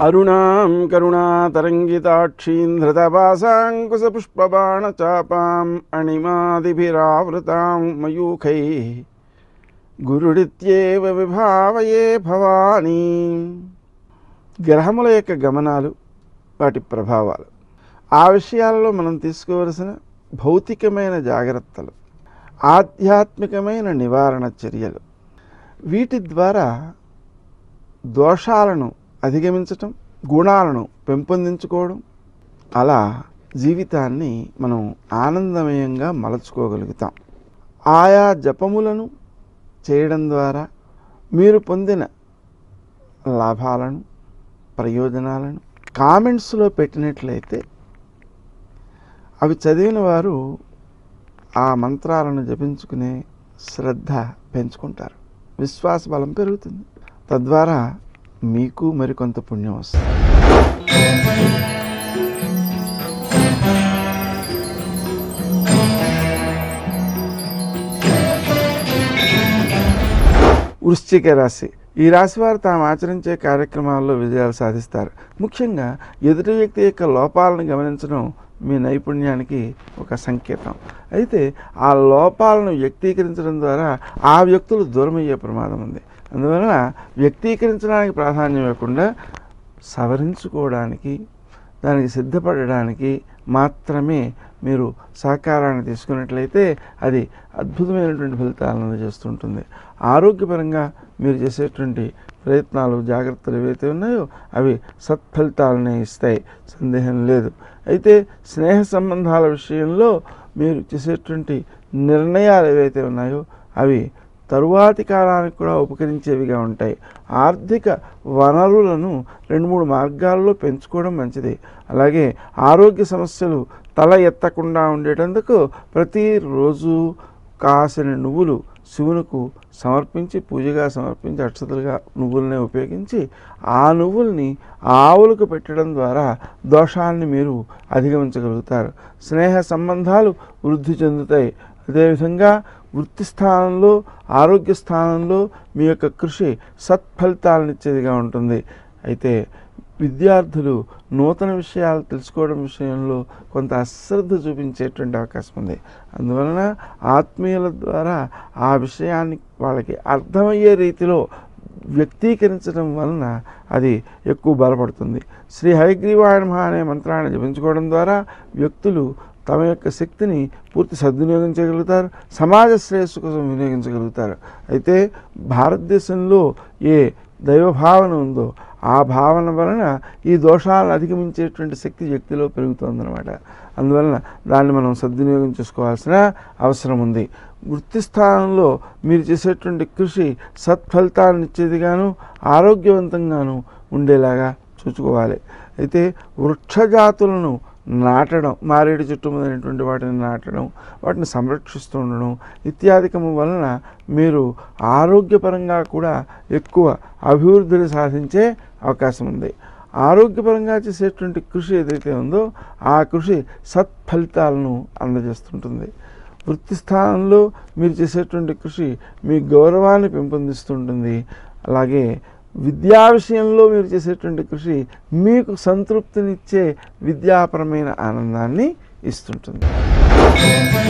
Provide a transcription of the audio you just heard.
అరుణాం కరుణాతరంగితాక్షీం ధృతపాశాంకుశపుష్పబాణచాపాం అణిమాదిభిరావృతాం మయూఖై గురుడిత్యేవ విభావయే భవానీ గ్రహముల యొక్క గమనాలు వాటి ప్రభావాలు ఆ విషయాలలో మనం తీసుకోవలసిన భౌతికమైన జాగ్రత్తలు ఆధ్యాత్మికమైన నివారణ చర్యలు వీటి ద్వారా దోషాలను అధిగమించటం గుణాలను పెంపొందించుకోవడం అలా జీవితాన్ని మనం ఆనందమయంగా మలచుకోగలుగుతాం ఆయా జపములను చేయడం ద్వారా మీరు పొందిన లాభాలను ప్రయోజనాలను కామెంట్స్లో పెట్టినట్లయితే అవి చదివిన వారు ఆ మంత్రాలను జపించుకునే శ్రద్ధ పెంచుకుంటారు విశ్వాస బలం పెరుగుతుంది తద్వారా మీకు మరికొంత పుణ్యం వస్తుంది వృశ్చిక రాశి ఈ రాశి వారు తాము ఆచరించే కార్యక్రమాల్లో విజయాలు సాధిస్తారు ముఖ్యంగా ఎదుటి వ్యక్తి యొక్క లోపాలను గమనించడం మీ నైపుణ్యానికి ఒక సంకేతం అయితే ఆ లోపాలను వ్యక్తీకరించడం ద్వారా ఆ వ్యక్తులు దూరమయ్యే ప్రమాదం ఉంది అందువలన వ్యక్తీకరించడానికి ప్రాధాన్యం ఇవ్వకుండా సవరించుకోవడానికి దానికి సిద్ధపడడానికి మాత్రమే మీరు సహకారాన్ని తీసుకున్నట్లయితే అది అద్భుతమైనటువంటి ఫలితాలను అందజేస్తుంటుంది ఆరోగ్యపరంగా మీరు చేసేటువంటి ప్రయత్నాలు జాగ్రత్తలు ఏవైతే ఉన్నాయో అవి సత్ఫలితాలనే ఇస్తాయి సందేహం లేదు అయితే స్నేహ సంబంధాల విషయంలో మీరు చేసేటువంటి నిర్ణయాలు ఏవైతే ఉన్నాయో అవి తరువాతి కాలానికి కూడా ఉపకరించేవిగా ఉంటాయి ఆర్థిక వనరులను రెండు మూడు మార్గాల్లో పెంచుకోవడం మంచిది అలాగే ఆరోగ్య సమస్యలు తల ఎత్తకుండా ఉండేటందుకు ప్రతిరోజు కాసిన నువ్వులు శివునికి సమర్పించి పూజగా సమర్పించి అక్షతలుగా నువ్వులనే ఉపయోగించి ఆ నువ్వుల్ని ఆవులకు పెట్టడం ద్వారా దోషాన్ని మీరు అధిగమించగలుగుతారు స్నేహ సంబంధాలు వృద్ధి చెందుతాయి అదేవిధంగా వృత్తి స్థానంలో ఆరోగ్య స్థానంలో మీ యొక్క కృషి సత్ఫలితాలను ఇచ్చేదిగా ఉంటుంది అయితే విద్యార్థులు నూతన విషయాలు తెలుసుకోవడం విషయంలో కొంత అశ్రద్ధ చూపించేటువంటి అవకాశం ఉంది అందువలన ఆత్మీయుల ద్వారా ఆ విషయాన్ని వాళ్ళకి అర్థమయ్యే రీతిలో వ్యక్తీకరించడం వలన అది ఎక్కువ బలపడుతుంది శ్రీ హయగ్రీవాయ నమః అనే మంత్రాన్ని జపించుకోవడం ద్వారా వ్యక్తులు తమ యొక్క శక్తిని పూర్తి సద్వినియోగం చేయగలుగుతారు సమాజ శ్రేయస్సు కోసం వినియోగించగలుగుతారు అయితే భారతదేశంలో ఏ దైవభావన ఉందో ఆ భావన వలన ఈ దోషాలను అధిగమించేటువంటి శక్తి వ్యక్తిలో పెరుగుతుందన్నమాట అందువలన దాన్ని మనం సద్వినియోగం చేసుకోవాల్సిన అవసరం ఉంది వృత్తి స్థానంలో మీరు చేసేటువంటి కృషి సత్ఫలితాలను ఇచ్చేదిగాను ఆరోగ్యవంతంగాను ఉండేలాగా చూసుకోవాలి అయితే వృక్షజాతులను నాటడం మారేడు చెట్టు మొదలైనటువంటి వాటిని నాటడం వాటిని సంరక్షిస్తూ ఉండడం ఇత్యాదికము వలన మీరు ఆరోగ్యపరంగా కూడా ఎక్కువ అభివృద్ధిని సాధించే అవకాశం ఉంది ఆరోగ్యపరంగా చేసేటువంటి కృషి ఏదైతే ఉందో ఆ కృషి సత్ఫలితాలను అందజేస్తుంటుంది వృత్తి స్థానంలో మీరు చేసేటువంటి కృషి మీ గౌరవాన్ని పెంపొందిస్తుంటుంది అలాగే విద్యా విషయంలో మీరు చేసేటువంటి కృషి మీకు సంతృప్తినిచ్చే విద్యాపరమైన ఆనందాన్ని ఇస్తుంటుంది